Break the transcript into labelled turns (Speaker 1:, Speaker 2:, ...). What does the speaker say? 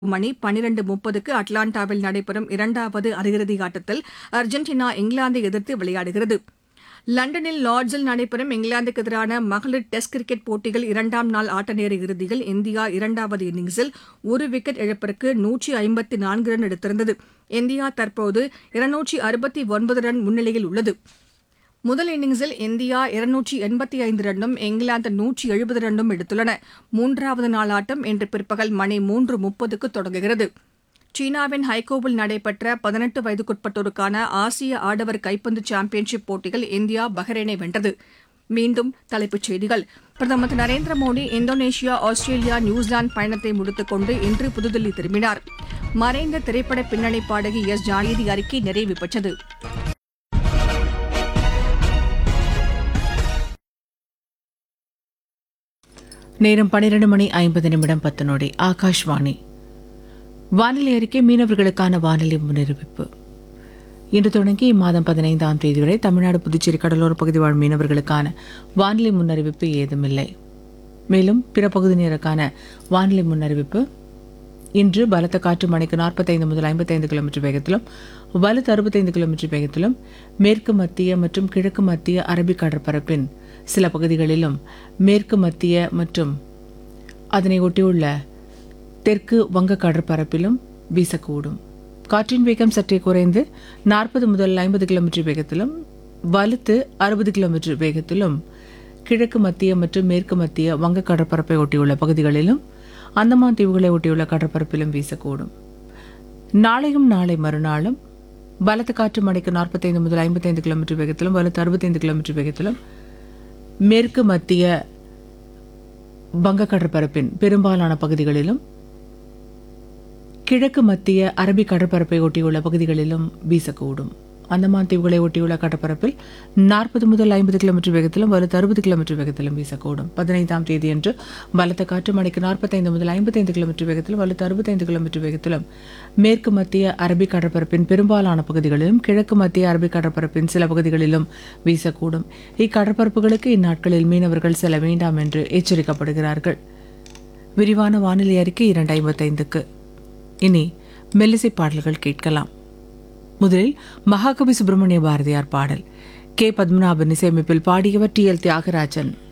Speaker 1: மணி பனிரெண்டு முப்பதுக்கு அட்லாண்டாவில் நடைபெறும் இரண்டாவது அரையிறுதி ஆட்டத்தில் அர்ஜென்டினா இங்கிலாந்தை எதிர்த்து விளையாடுகிறது லண்டனில் லார்ட்ஸில் நடைபெறும் இங்கிலாந்துக்கு எதிரான மகளிர் டெஸ்ட் கிரிக்கெட் போட்டிகள் இரண்டாம் நாள் ஆட்டநேர இறுதியில் இந்தியா இரண்டாவது இன்னிங்ஸில் ஒரு விக்கெட் இழப்பிற்கு நூற்றி ஐம்பத்தி நான்கு ரன் எடுத்திருந்தது இந்தியா தற்போது இருநூற்றி அறுபத்தி ஒன்பது ரன் முன்னிலையில் உள்ளது முதல் இன்னிங்ஸில் இந்தியா இருநூற்றி எண்பத்தி ஐந்து ரன்னும் இங்கிலாந்து நூற்றி எழுபது ரன்னும் எடுத்துள்ளன மூன்றாவது நாள் ஆட்டம் இன்று பிற்பகல் மணி மூன்று முப்பதுக்கு தொடங்குகிறது சீனாவின் ஹைகோவில் நடைபெற்ற பதினெட்டு வயதுக்குட்பட்டோருக்கான ஆசிய ஆடவர் கைப்பந்து சாம்பியன்ஷிப் போட்டியில் இந்தியா பஹ்ரைனை வென்றது மீண்டும் தலைப்புச் செய்திகள் பிரதமர் திரு நரேந்திர மோடி இந்தோனேஷியா ஆஸ்திரேலியா நியூசிலாந்து பயணத்தை முடித்துக் கொண்டு இன்று புதுதில்லி திரும்பினார் மறைந்த திரைப்பட பின்னணி பாடகி எஸ் ஜானகி அறிக்கை நிறைவு பெற்றது
Speaker 2: நேரம் பன்னிரண்டு மணி ஐம்பது நிமிடம் பத்து நொடி ஆகாஷ்வாணி வானிலை அறிக்கை மீனவர்களுக்கான வானிலை முன்னறிவிப்பு இன்று தொடங்கி இம்மாதம் பதினைந்தாம் தேதி வரை தமிழ்நாடு புதுச்சேரி கடலோர பகுதி வாழ் மீனவர்களுக்கான வானிலை முன்னறிவிப்பு ஏதுமில்லை மேலும் பிற பகுதியினருக்கான வானிலை முன்னறிவிப்பு இன்று பலத்த காற்று மணிக்கு நாற்பத்தைந்து முதல் ஐம்பத்தைந்து கிலோமீட்டர் வேகத்திலும் வலுத்து அறுபத்தைந்து கிலோமீட்டர் வேகத்திலும் மேற்கு மத்திய மற்றும் கிழக்கு மத்திய அரபிக் கடற்பரப்பின் சில பகுதிகளிலும் மேற்கு மத்திய மற்றும் அதனை ஒட்டியுள்ள தெற்கு வங்க கடற்பரப்பிலும் வீசக்கூடும் காற்றின் வேகம் சற்றே குறைந்து நாற்பது முதல் ஐம்பது கிலோமீட்டர் வேகத்திலும் வலுத்து அறுபது கிலோமீட்டர் வேகத்திலும் கிழக்கு மத்திய மற்றும் மேற்கு மத்திய வங்க கடற்பரப்பை ஒட்டியுள்ள பகுதிகளிலும் அந்தமான் தீவுகளை ஒட்டியுள்ள கடற்பரப்பிலும் வீசக்கூடும் நாளையும் நாளை மறுநாளும் பலத்த காற்று மணிக்கு நாற்பத்தைந்து முதல் ஐம்பத்தைந்து கிலோமீட்டர் வேகத்திலும் வலுத்து அறுபத்தைந்து கிலோமீட்டர் வேகத்திலும் மேற்கு மத்திய வங்க கடற்பரப்பின் பெரும்பாலான பகுதிகளிலும் கிழக்கு மத்திய அரபிக் கடற்பரப்பை ஒட்டியுள்ள பகுதிகளிலும் வீசக்கூடும் அந்தமான் தீவுகளை ஒட்டியுள்ள கடற்பரப்பில் நாற்பது முதல் ஐம்பது கிலோமீட்டர் வேகத்திலும் வலுத்து அறுபது கிலோமீட்டர் வேகத்திலும் வீசக்கூடும் பதினைந்தாம் தேதியன்று பலத்த காற்று மணிக்கு நாற்பத்தைந்து முதல் ஐம்பத்தைந்து கிலோமீட்டர் வேகத்திலும் வலுத்து அறுபத்தைந்து கிலோமீட்டர் வேகத்திலும் மேற்கு மத்திய அரபிக் கடற்பரப்பின் பெரும்பாலான பகுதிகளிலும் கிழக்கு மத்திய அரபிக் கடற்பரப்பின் சில பகுதிகளிலும் வீசக்கூடும் இக்கடற்பரப்புகளுக்கு இந்நாட்களில் மீனவர்கள் செல்ல வேண்டாம் என்று எச்சரிக்கப்படுகிறார்கள் விரிவான வானிலை அறிக்கை இரண்டு ஐம்பத்தைந்துக்கு இனி மெல்லிசை பாடல்கள் கேட்கலாம் முதலில் மகாகவி சுப்பிரமணிய பாரதியார் பாடல் கே பத்மநாபன் இசையமைப்பில் பாடியவர் டி எல் தியாகராஜன்